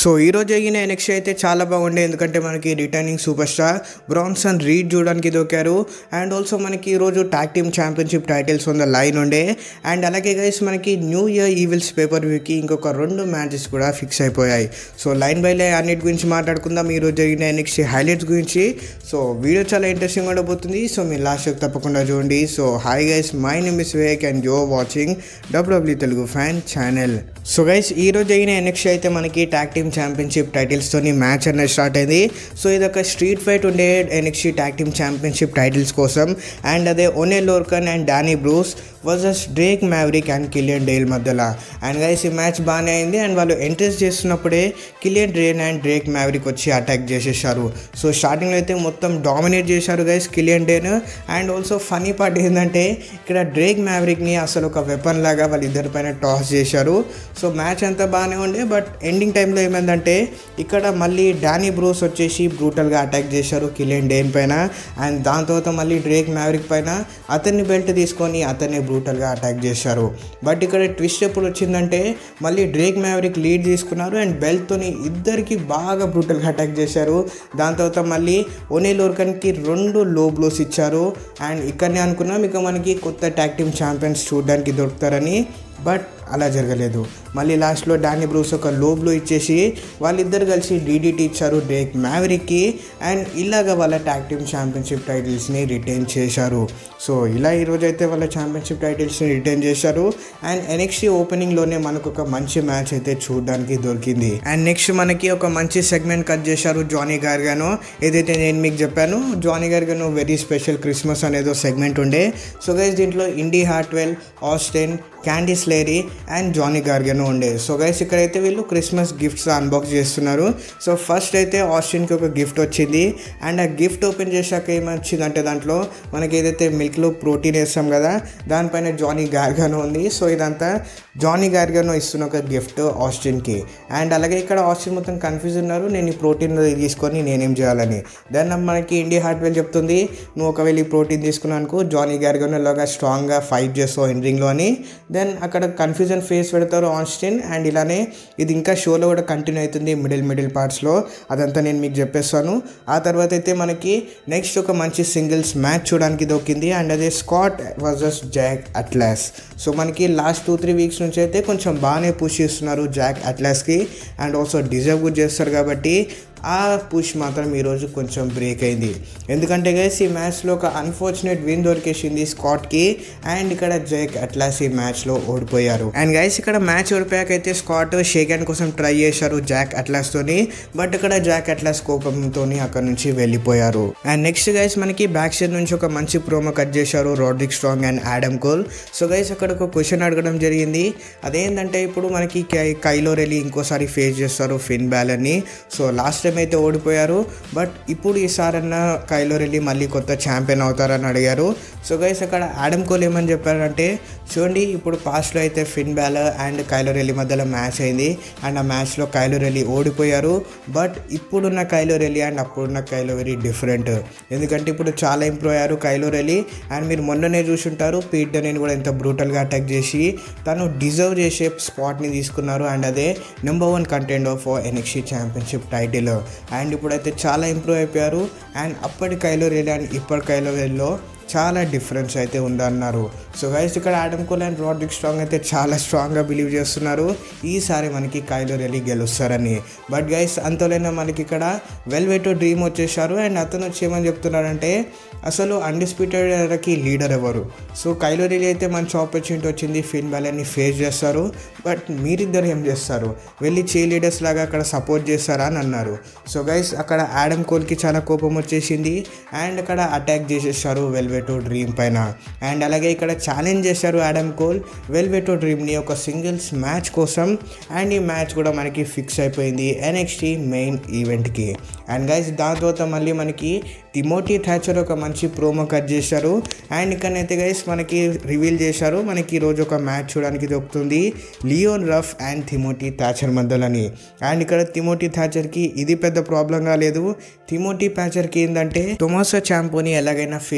so ఈ రోజు జరిగిన ఎన్ఎక్స్ అయితే చాలా బాగుండే ఎందుకంటే మనకి returning super star Branson Reed చూడడానికి దొరికారు అండ్ ఆల్సో మనకి ఈరోజు టాక్ టీమ్ ఛాంపియన్షిప్ టైటిల్స్ ఉన్న లైన్ ఉండే అండ్ అలాగే గైస్ మనకి న్యూ ఇయర్ ఈవిల్స్ పేపర్ వ్యూకి ఇంకొక రెండు మ్యాచెస్ కూడా ఫిక్స్ అయిపోయాయి సో లైన్ బై లైన్ అన్నిటి గురించి మాట్లాడుకుందాం ఈరోజు జరిగిన ఎన్ఎక్స్ హైలైట్స్ గురించి సో వీడియో చాలా ఇంట్రెస్టింగ్ ఉండబోతుంది సో మీరు లాస్ట్ వరకు తప్పకుండా చూడండి so hi guys my name is wake and yo watching WW Telugu fan channel so guys ఈ రోజు జరిగిన ఎన్ఎక్స్ అయితే మనకి టాక్ టీమ్ ఛాంపియన్షిప్ టైటిల్స్తోని మ్యాచ్ అనేది స్టార్ట్ అయింది సో ఇది ఒక స్ట్రీట్ ఫైట్ ఉండే NX tag team championship titles కోసం అండ్ అదే ఒనే Lorcan and Danny Bruce versus Drake maverick and Killian Dale మధ్యలో అండ్ గైస్ ఈ మ్యాచ్ బాగానే అయింది అండ్ వాళ్ళు ఎంట్రీస్ చేస్తున్నప్పుడే Killian Drain and Drake Maverick వచ్చి అటాక్ చేసేసారు సో స్టార్టింగ్లో అయితే మొత్తం డామినేట్ చేశారు guys Killian Dane and also funny part ఏంటంటే ఇక్కడ డ్రేక్ మ్యావరిక్ని అసలు ఒక వెపన్ లాగా వాళ్ళిద్దరి పైన టాస్ చేశారు సో మ్యాచ్ అంతా బాగానే ఉండే బట్ ఎండింగ్ టైంలో ఏమైందంటే ఇక్కడ మళ్ళీ డానీ బ్రూస్ వచ్చేసి బ్రూటల్గా అటాక్ చేశారు కిలియన్ డేన్ పైన అండ్ దాని తర్వాత మళ్ళీ డ్రేక్ మ్యావరిక్ పైన అతన్ని బెల్ట్ తీసుకొని అతన్ని బ్రూటల్గా అటాక్ చేశారు బట్ ఇక్కడ ట్విస్ట్ ఎప్పుడు వచ్చిందంటే మళ్ళీ డ్రేక్ మ్యావరిక్ లీడ్ తీసుకున్నారు అండ్ బెల్ట్తోని ఇద్దరికి బాగా బ్రూటల్గా అటాక్ చేశారు దాని తర్వాత మళ్ళీ ఓనే లోర్కన్కి రెండు లో బ్లోస్ ఇచ్చారు అండ్ ఇక్కడనే అనుకున్నాం ఇక మనకి కొత్త ట్యాక్ టీమ్ ఛాంపియన్స్ చూడడానికి దొరుకుతారని బట్ అలా జరగలేదు మళ్ళీ లాస్ట్లో డానీ బ్రూస్ ఒక లోబ్లో ఇచ్చేసి వాళ్ళిద్దరు కలిసి డీడీటీ ఇచ్చారు డ్రేక్ మ్యావరిక్కి అండ్ ఇలాగ వాళ్ళ ట్యాక్ టీమ్ ఛాంపియన్షిప్ టైటిల్స్ని రిటైన్ చేశారు సో ఇలా ఈరోజు అయితే వాళ్ళ ఛాంపియన్షిప్ టైటిల్స్ని రిటైన్ చేశారు అండ్ ఎన్ఎక్స్టీ ఓపెనింగ్లోనే మనకు ఒక మంచి మ్యాచ్ అయితే చూడడానికి దొరికింది అండ్ నెక్స్ట్ మనకి ఒక మంచి సెగ్మెంట్ కట్ చేశారు జానీ గార్గాను ఏదైతే నేను మీకు చెప్పాను Johnny Gargano very special Christmas అనేదో సెగ్మెంట్ ఉండే సో గైస్ దీంట్లో Indi Hartwell Austin Candice LeRae and Johnny Gargano ఉండే సో గైస్ ఇక్కడైతే వీళ్ళు క్రిస్మస్ గిఫ్ట్స్ అన్బాక్స్ చేస్తున్నారు సో ఫస్ట్ అయితే ఆస్టిన్కి ఒక గిఫ్ట్ వచ్చింది అండ్ ఆ గిఫ్ట్ ఓపెన్ చేశాక ఏమొచ్చింది అంటే దాంట్లో మనకి ఏదైతే మిల్క్లో ప్రోటీన్ వేస్తాం కదా దానిపైన జానీ గార్గనో ఉంది సో ఇదంతా జానీ గార్గనో ఇస్తున్న ఒక గిఫ్ట్ ఆస్టిన్కి అండ్ అలాగే ఇక్కడ ఆస్టిన్ మొత్తం కన్ఫ్యూజ్ ఉన్నారు నేను ఈ ప్రోటీన్ తీసుకొని నేనేం చేయాలని దెన్ మనకి ఇండియా హార్ట్వేల్ చెప్తుంది నువ్వు ఒకవేళ ఈ ప్రోటీన్ తీసుకున్నానుకో జానీ గార్గనో లాగా స్ట్రాంగ్గా ఫైట్ చేస్తావు ఎండ్రింగ్లో అని దెన్ అక్కడ కన్ఫ్యూజన్ ఫేస్ పెడతారు ఆన్స్టిన్ అండ్ ఇలానే ఇది ఇంకా షోలో కూడా కంటిన్యూ అవుతుంది మిడిల్ మిడిల్ పార్ట్స్లో అదంతా నేను మీకు చెప్పేస్తాను ఆ తర్వాత అయితే మనకి నెక్స్ట్ ఒక మంచి సింగిల్స్ మ్యాచ్ చూడడానికి దొరికింది అండ్ అదే Scott versus Jack Atlas so మనకి లాస్ట్ టూ త్రీ వీక్స్ నుంచి అయితే కొంచెం బాగానే పుష్ చేస్తున్నారు జాక్ అట్లాస్కి అండ్ ఆల్సో డిజర్వ్ కూడా చేస్తారు కాబట్టి ఆ పుష్ మాత్రం ఈరోజు కొంచెం బ్రేక్ అయింది ఎందుకంటే గైస్ ఈ మ్యాచ్లో ఒక అన్ఫార్చునేట్ విన్ దొరికేసింది స్కాట్కి అండ్ ఇక్కడ జైక్ అట్లాస్ ఈ మ్యాచ్లో ఓడిపోయారు అండ్ గైస్ ఇక్కడ మ్యాచ్ ఓడిపోయాక అయితే స్కాట్ షేక్ హ్యాండ్ కోసం ట్రై చేశారు జాక్ అట్లాస్తోని బట్ ఇక్కడ జాక్ అట్లాస్ కోపంతో అక్కడ నుంచి వెళ్ళిపోయారు అండ్ నెక్స్ట్ గైస్ మనకి బ్యాక్ సైడ్ నుంచి ఒక మంచి ప్రోమో కట్ చేశారు Roderick Strong and Adam Cole so guys అక్కడ ఒక క్వశ్చన్ అడగడం జరిగింది అదేంటంటే ఇప్పుడు మనకి కైలో రెలీ ఇంకోసారి ఫేస్ చేస్తారు ఫిన్ బ్యాలర్ని సో లాస్ట్ టైం అయితే ఓడిపోయారు బట్ ఇప్పుడు ఈసారన్నా కైలో రెల్లి మళ్ళీ కొత్త ఛాంపియన్ అవుతారని అడిగారు సో గైస్ అక్కడ ఆడమ్ కోల్ ఏమని చెప్పారంటే చూడండి ఇప్పుడు పాస్ట్లో అయితే ఫిన్ బ్యాలర్ అండ్ కైలో రెల్లి మధ్యలో మ్యాచ్ అయింది అండ్ ఆ మ్యాచ్లో కైలో రెల్లి ఓడిపోయారు బట్ ఇప్పుడున్న కైలో రెల్లి అండ్ అప్పుడున్న కైలో వెరీ డిఫరెంట్ ఎందుకంటే ఇప్పుడు చాలా ఇంప్రూవ్ అయ్యారు కైలో రెల్లి అండ్ మీరు మొన్ననే చూసుంటారు పీట్ డెన్ కూడా ఎంత బ్రూటల్గా అటాక్ చేసి తను డిజర్వ్ చేసే స్పాట్ని తీసుకున్నారు అండ్ అదే number one contender for NXT championship title and ఇప్పుడైతే చాలా ఇంప్రూవ్ అయిపోయారు అండ్ అప్పటి కైలో రెల్లి అండ్ ఇప్పటి కైలో రెల్లిలో చాలా డిఫరెన్స్ అయితే ఉందన్నారు సో గైస్ ఇక్కడ Adam Cole and Roderick Strong అయితే చాలా స్ట్రాంగ్గా బిలీవ్ చేస్తున్నారు ఈసారి మనకి కైలో రెలీ గెలుస్తారని బట్ గైస్ అంతలోనే మనకి ఇక్కడ వెల్వెటో డ్రీమ్ వచ్చేసారు అండ్ అతను వచ్చి ఏమని చెప్తున్నారంటే అసలు అన్డిస్ప్యూటెడ్కి లీడర్ ఎవరు సో కైలో రెలీ అయితే మంచి ఆపర్చునిటీ వచ్చింది ఫిన్ బ్యాలర్ని ఫేస్ చేస్తారు బట్ మీరిద్దరు ఏం చేస్తారు వెళ్ళి చే లీడర్స్ లాగా అక్కడ సపోర్ట్ చేస్తారా అని అన్నారు సో గైస్ అక్కడ ఆడమ్ కోల్కి చాలా కోపం వచ్చేసింది అండ్ అక్కడ అటాక్ చేసేసారు వెల్వెట్ వెల్వెటో డ్రీమ్ పైన అండ్ అలాగే ఇక్కడ ఛాలెంజ్ చేశారు ఆడమ్ కోల్ వెల్వెటో డ్రీమ్ని ఒక సింగిల్స్ మ్యాచ్ కోసం అండ్ ఈ మ్యాచ్ కూడా మనకి ఫిక్స్ అయిపోయింది ఎన్ఎక్స్టీ మెయిన్ ఈవెంట్కి అండ్ గైస్ దాని తర్వాత మళ్ళీ మనకి తిమోటీ థ్యాచర్ ఒక మంచి ప్రోమో కట్ చేశారు అండ్ ఇక్కడనైతే గైస్ మనకి రివీల్ చేశారు మనకి ఈరోజు ఒక మ్యాచ్ చూడడానికి దొరుకుతుంది Leon Ruff and Timothy Thatcher మధ్యలోని అండ్ ఇక్కడ తిమోటీ థ్యాచర్కి ఇది పెద్ద ప్రాబ్లం కాలేదు తిమోటీ ప్యాచర్కి ఏంటంటే టొమాసో ఛాంపోని ఎలాగైనా ఫేస్ చేయాలని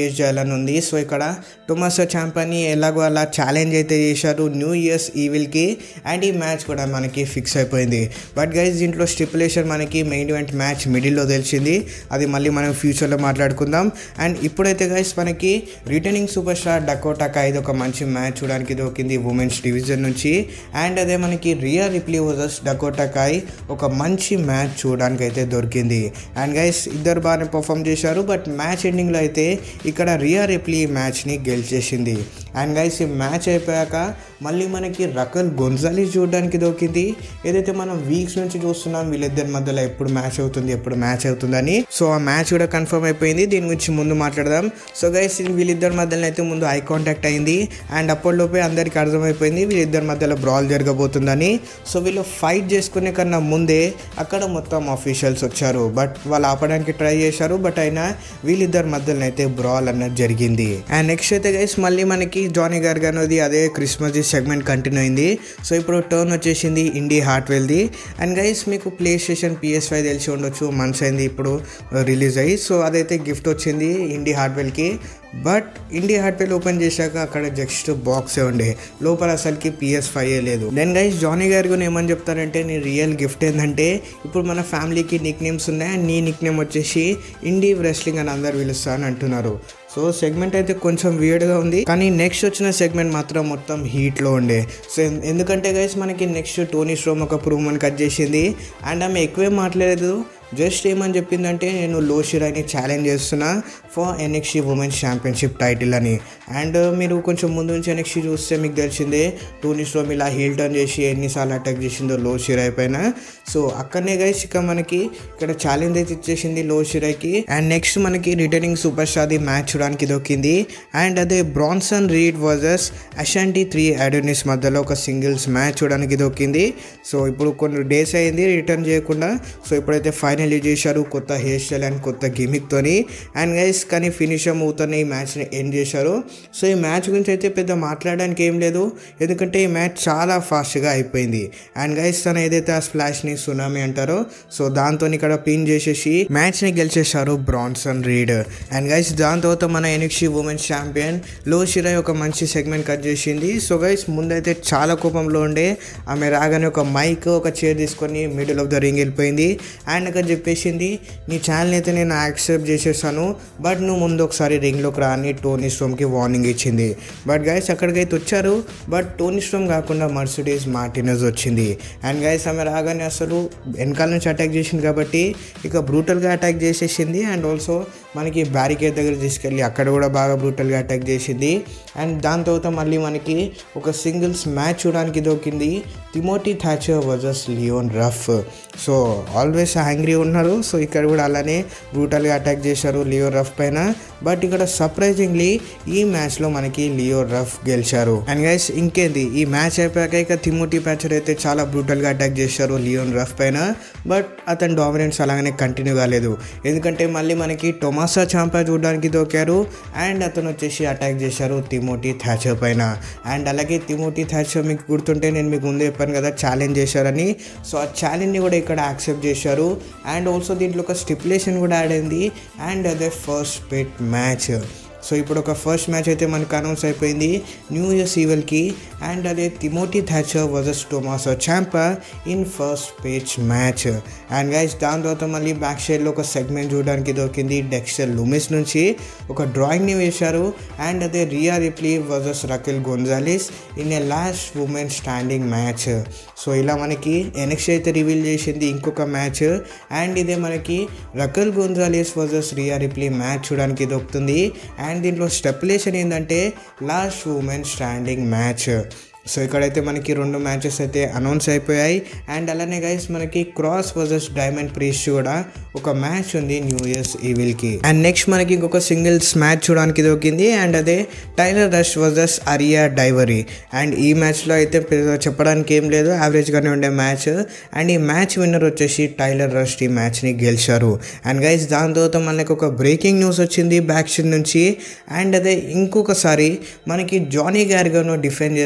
గార్గన్ ఉంది సో ఇక్కడ టొమాసో చాంపాని ఎలాగో అలా ఛాలెంజ్ అయితే చేశారు న్యూ ఇయర్స్ ఈవిల్కి అండ్ ఈ మ్యాచ్ కూడా మనకి ఫిక్స్ అయిపోయింది బట్ గైస్ దీంట్లో స్టిపులేషన్ మనకి మెయిన్ ఈవెంట్ మ్యాచ్ మిడిల్లో తెలిసింది అది మళ్ళీ మనం ఫ్యూచర్లో మాట్లాడుకుందాం అండ్ ఇప్పుడైతే గైస్ మనకి రిటర్నింగ్ సూపర్ స్టార్ డకోటాకా ఇది ఒక మంచి మ్యాచ్ చూడడానికి దొరికింది ఉమెన్స్ డివిజన్ నుంచి అండ్ అదే మనకి రియా రిప్లీ వర్సెస్ డకోటాకాయ్ ఒక మంచి మ్యాచ్ చూడడానికి అయితే దొరికింది అండ్ గైస్ ఇద్దరు బాగానే పర్ఫామ్ చేశారు బట్ మ్యాచ్ ఎండింగ్లో అయితే ఇక్కడ రియా రిప్లీ ఈ మ్యాచ్ని గెలిచేసింది అండ్ గైస్ ఈ మ్యాచ్ అయిపోయాక మళ్ళీ మనకి రకల్ గొన్జాలీస్ చూడడానికి దొరికింది ఏదైతే మనం వీక్స్ నుంచి చూస్తున్నాం వీళ్ళిద్దరి మధ్యలో ఎప్పుడు మ్యాచ్ అవుతుంది ఎప్పుడు మ్యాచ్ అవుతుందని సో ఆ మ్యాచ్ కూడా కన్ఫర్మ్ అయిపోయింది దీని గురించి ముందు మాట్లాడదాం సో గైస్ వీళ్ళిద్దరి మధ్యలో అయితే ముందు ఐ కాంటాక్ట్ అయింది అండ్ అప్పటిలోపే అందరికీ అర్థమైపోయింది వీళ్ళిద్దరి మధ్యలో బ్రాల్ జరగబోతుందని సో వీళ్ళు ఫైట్ చేసుకునే కన్నా ముందే అక్కడ మొత్తం ఆఫీషియల్స్ వచ్చారు బట్ వాళ్ళు ఆపడానికి ట్రై చేశారు బట్ అయినా వీళ్ళిద్దరి మధ్యలో అయితే బ్రాల్ అన్నది జరిగింది అండ్ నెక్స్ట్ అయితే గైస్ మళ్ళీ మనకి జానీ గార్గానోది అదే క్రిస్మస్ సెగ్మెంట్ కంటిన్యూ అయింది సో ఇప్పుడు టర్న్ వచ్చేసింది ఇండి హార్ట్వెల్ది అండ్ గైస్ మీకు ప్లే స్టేషన్ పిఎస్ ఫైవ్ తెలిసి ఉండొచ్చు మంత్స్ అయింది ఇప్పుడు రిలీజ్ అయ్యి సో అదైతే గిఫ్ట్ వచ్చింది ఇండి హార్ట్వెల్కి బట్ ఇండి హార్ట్వెల్ ఓపెన్ చేశాక అక్కడ జస్ట్ బాక్సే ఉండే లోపల అసలుకి పిఎస్ ఫైవ్ లేదు దెన్ గైస్ జానీ గారు కూడా ఏమని చెప్తారంటే నీ రియల్ గిఫ్ట్ ఏంటంటే ఇప్పుడు మన ఫ్యామిలీకి నిక్ నేమ్స్ ఉన్నాయి అండ్ నీ నిక్ నేమ్ వచ్చేసి ఇండి రెస్లింగ్ అని అందరు పిలుస్తా అని అంటున్నారు సో సెగ్మెంట్ అయితే కొంచెం వియర్డ్గా ఉంది కానీ నెక్స్ట్ వచ్చిన సెగ్మెంట్ మాత్రం మొత్తం హీట్లో ఉండే సో ఎన్- ఎందుకంటే గైస్ మనకి నెక్స్ట్ టోనీ స్ట్రోమ్ ఒక ప్రూమన్ కట్ చేసింది అండ్ ఆమె ఎక్కువేం మాట్లాడలేదు జస్ట్ ఏమని చెప్పిందంటే నేను లో షిరాని ఛాలెంజ్ చేస్తున్నా for NXT women's championship title అని అండ్ మీరు కొంచెం ముందు నుంచి ఎన్ఎక్సీ చూస్తే మీకు తెలిసిందే టోనీ స్ట్రోమ్ ఇలా హీల్ టర్న్ చేసి ఎన్నిసార్లు అటాక్ చేసిందో లో షిరాయ్ పైన సో అక్కడనే గైస్ ఇక మనకి ఇక్కడ ఛాలెంజ్ అయితే ఇచ్చేసింది లో షిరాయ్కి అండ్ నెక్స్ట్ మనకి returning super star the match చూడడానికి దొరికింది అండ్ అదే Branson Reed versus Ashante three Adonis మధ్యలో ఒక సింగిల్స్ మ్యాచ్ చూడడానికి దొరికింది సో ఇప్పుడు కొన్ని డేస్ అయింది రిటర్న్ చేయకుండా సో ఇప్పుడైతే ఫైనల్ చేశారు కొత్త హెయిర్ స్టైల్ అండ్ కొత్త గిమిక్తోని అండ్ గైస్ కానీ ఫినిష్ అవుతున్న ఈ మ్యాచ్ని ఎండ్ చేశారు సో ఈ మ్యాచ్ గురించి అయితే పెద్ద మాట్లాడడానికి ఏం లేదు ఎందుకంటే ఈ మ్యాచ్ చాలా ఫాస్ట్గా అయిపోయింది అండ్ గైస్ తన ఏదైతే ఆ స్ప్లాష్ని సునామీ అంటారో సో దాంతో ఇక్కడ పిన్ చేసేసి మ్యాచ్ని గెలిచేశారు బ్రాన్సన్ రీడ్ అండ్ గైస్ దాని తర్వాత మన ఎనిక్షి ఉమెన్స్ ఛాంపియన్ లో షిరాయ్ ఒక మంచి సెగ్మెంట్ కట్ చేసింది సో గైస్ ముందైతే చాలా కోపంలో ఉండే ఆమె రాగానే ఒక మైక్ ఒక చైర్ తీసుకొని మిడిల్ ఆఫ్ ద రింగ్ వెళ్ళిపోయింది అండ్ అక్కడ చెప్పేసింది నీ ఛానల్ అయితే నేను యాక్సెప్ట్ చేసేసాను బట్ నువ్వు ముందు ఒకసారి రింగ్లోకి రా అని టోనీ స్ట్రోమ్కి వార్నింగ్ ఇచ్చింది బట్ గైస్ అక్కడికైతే వచ్చారు బట్ టోనీ స్ట్రోమ్ కాకుండా మర్సిడీస్ మార్టినస్ వచ్చింది అండ్ గైస్ ఆమె రాగానే అసలు వెనకాల నుంచి అటాక్ చేసింది కాబట్టి ఇక బ్రూటల్గా అటాక్ చేసేసింది అండ్ ఆల్సో మనకి బ్యారికేడ్ దగ్గర తీసుకెళ్ళి అక్కడ కూడా బాగా బ్రూటల్గా అటాక్ చేసింది అండ్ దాని తర్వాత మళ్ళీ మనకి ఒక సింగిల్స్ మ్యాచ్ చూడడానికి దొరికింది Timothy Thatcher versus Leon Ruff so always hungry ఉన్నారు సో ఇక్కడ కూడా అలానే బ్రూటల్గా అటాక్ చేశారు లియో రఫ్ పైన బట్ ఇక్కడ సర్ప్రైజింగ్లీ ఈ మ్యాచ్లో మనకి లియో రఫ్ గెలిచారు అండ్ గైస్ ఇంకేంది ఈ మ్యాచ్ అయిపోయాక ఇక తిమోటీ ప్యాచర్ అయితే చాలా బ్రూటల్గా అటాక్ చేశారు లియోన్ రఫ్ పైన బట్ అతని డామినెన్స్ అలాగనే కంటిన్యూ కాలేదు ఎందుకంటే మళ్ళీ మనకి టొమాసా చాంపా చూడడానికి దొరికారు అండ్ అతను వచ్చేసి అటాక్ చేశారు తిమోటీ థాచర్ పైన అండ్ అలాగే తిమోటీ థాచర్ మీకు గుర్తుంటే నేను మీకు ముందే చెప్పాను కదా ఛాలెంజ్ చేశారని సో ఆ ఛాలెంజ్ని కూడా ఇక్కడ యాక్సెప్ట్ చేశారు అండ్ ఆల్సో దీంట్లో ఒక స్టిపులేషన్ కూడా యాడ్ అయింది అండ్ అదే ఫస్ట్ పిట్ మ్యాచ్ సో ఇప్పుడు ఒక ఫస్ట్ మ్యాచ్ అయితే మనకు అనౌన్స్ అయిపోయింది న్యూ ఇయర్స్ ఈవెల్కి అండ్ అదే Timothy Thatcher versus Tommaso Ciampa in first page match and guys దాని తర్వాత మళ్ళీ బ్యాక్ సైడ్లో ఒక సెగ్మెంట్ చూడడానికి దొరికింది డెక్స్టర్ లూమిస్ నుంచి ఒక డ్రాయింగ్ని వేశారు అండ్ అదే Rhea Ripley versus Raquel Gonzalez in a last women standing match so ఇలా మనకి ఎనెక్స్ అయితే రివీల్ చేసింది ఇంకొక మ్యాచ్ అండ్ ఇదే మనకి Raquel Gonzalez versus Rhea Ripley match చూడడానికి దొరుకుతుంది అండ్ దీంట్లో స్టెపులేషన్ ఏంటంటే last women standing match so ఇక్కడైతే మనకి రెండు మ్యాచెస్ అయితే అనౌన్స్ అయిపోయాయి అండ్ అలానే గైస్ మనకి క్రాస్ వర్సెస్ డైమండ్ ప్రీస్ కూడా ఒక మ్యాచ్ ఉంది న్యూ ఇయర్స్ ఈవిల్కి అండ్ నెక్స్ట్ మనకి ఇంకొక సింగిల్స్ మ్యాచ్ చూడడానికి దొరికింది అండ్ అదే Tyler Rush versus Ariya Daivari and ఈ మ్యాచ్లో అయితే పెద్దగా చెప్పడానికి ఏం లేదు యావరేజ్గానే ఉండే మ్యాచ్ అండ్ ఈ మ్యాచ్ విన్నర్ వచ్చేసి టైలర్ రష్ ఈ మ్యాచ్ని గెలిచారు అండ్ గైస్ దాని తర్వాత మనకి ఒక బ్రేకింగ్ న్యూస్ వచ్చింది బ్యాక్ నుంచి అండ్ అదే ఇంకొకసారి మనకి జానీ గార్గాను డిఫెండ్ చేస్తారంట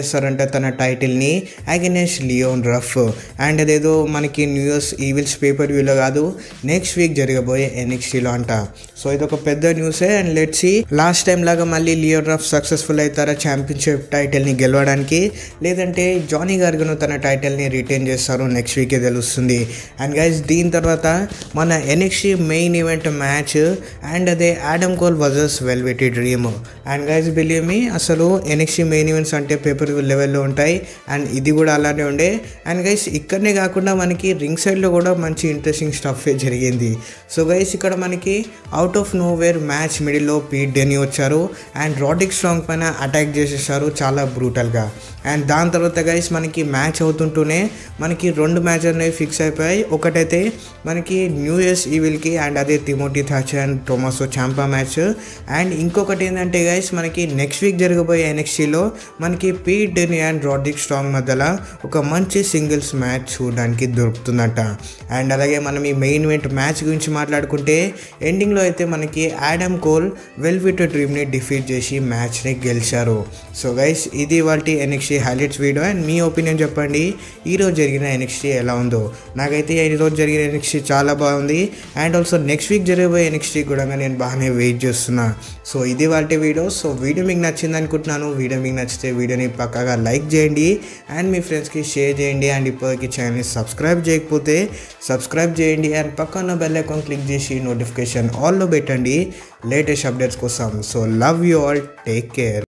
తన టైటిల్ని అగెనెస్ట్ లియోన్ రఫ్ అండ్ అదేదో మనకి న్యూ ఇయర్స్ ఈవిల్స్ పేపర్ వ్యూలో కాదు నెక్స్ట్ వీక్ జరగబోయే ఎన్ఎక్స్టీలో అంట సో ఇది ఒక పెద్ద న్యూసే and let see last time లాగా మళ్ళీ లియోన్ రఫ్ సక్సెస్ఫుల్ అవుతారా ఛాంపియన్షిప్ టైటిల్ని గెలవడానికి లేదంటే జానీ గార్గను తన టైటిల్ని రిటైన్ చేస్తారు నెక్స్ట్ వీకే తెలుస్తుంది అండ్ గైస్ దీని తర్వాత మన NXT main event match and అదే Adam Cole versus Velveteen Dream and guys believe me అసలు ఎన్ఎక్స్టీ మెయిన్ ఈవెంట్స్ అంటే పేపర్ లెవెల్లో ఉంటాయి అండ్ ఇది కూడా అలానే ఉండే అండ్ గైస్ ఇక్కడనే కాకుండా మనకి రింగ్ సైడ్లో కూడా మంచి ఇంట్రెస్టింగ్ స్టఫ్ జరిగింది సో గైస్ ఇక్కడ మనకి out of nowhere match మిడిల్లో పీట్ డెనీ వచ్చారు అండ్ రాడిక్ స్ట్రాంగ్ పైన అటాక్ చేసేసారు చాలా బ్రూటల్గా అండ్ దాని తర్వాత గైస్ మనకి మ్యాచ్ అవుతుంటూనే మనకి రెండు మ్యాచ్ అనేవి ఫిక్స్ అయిపోయాయి ఒకటైతే మనకి న్యూ ఇయర్స్ ఈవిల్కి అండ్ అదే Timothy Thatcher and Tommaso Ciampa match and ఇంకొకటి ఏంటంటే గైస్ మనకి నెక్స్ట్ వీక్ జరగబోయే ఎన్ఎక్స్టీలో మనకి Pete Dunne and Roderick Strong మధ్యలో ఒక మంచి సింగిల్స్ మ్యాచ్ చూడడానికి దొరుకుతుందట అండ్ అలాగే మనం ఈ మెయిన్ ఈవెంట్ మ్యాచ్ గురించి మాట్లాడుకుంటే ఎండింగ్లో అయితే మనకి యాడమ్ కోల్ వెల్విట్ డ్రీమ్ని డిఫీట్ చేసి మ్యాచ్ని గెలిచారు సో గైస్ ఇది వాళ్ళ ఎన్ఎక్స్టీ హైలైట్స్ వీడియో అండ్ మీ ఒపీనియన్ చెప్పండి ఈరోజు జరిగిన ఎన్ఎక్స్టీ ఎలా ఉందో నాకైతే ఈరోజు జరిగిన ఎన్ఎక్స్టీ చాలా బాగుంది అండ్ ఆల్సో నెక్స్ట్ వీక్ జరగబోయే ఎన్ఎక్స్టీ కూడా నేను బాగానే వెయిట్ చేస్తున్నా సో ఇది వాళ్ళ వీడియో సో వీడియో మీకు నచ్చింది అనుకుంటున్నాను వీడియో మీకు నచ్చితే వీడియోని పక్కగా లైక్ చేయండి అండ్ మీ ఫ్రెండ్స్కి షేర్ చేయండి అండ్ ఇప్పటికి ఛానల్ని సబ్స్క్రైబ్ చేయకపోతే సబ్స్క్రైబ్ చేయండి అండ్ పక్కన బెల్ ఐకాన్ క్లిక్ చేసి నోటిఫికేషన్ ఆల్లో పెట్టండి లేటెస్ట్ అప్డేట్స్ కోసం so love you all take care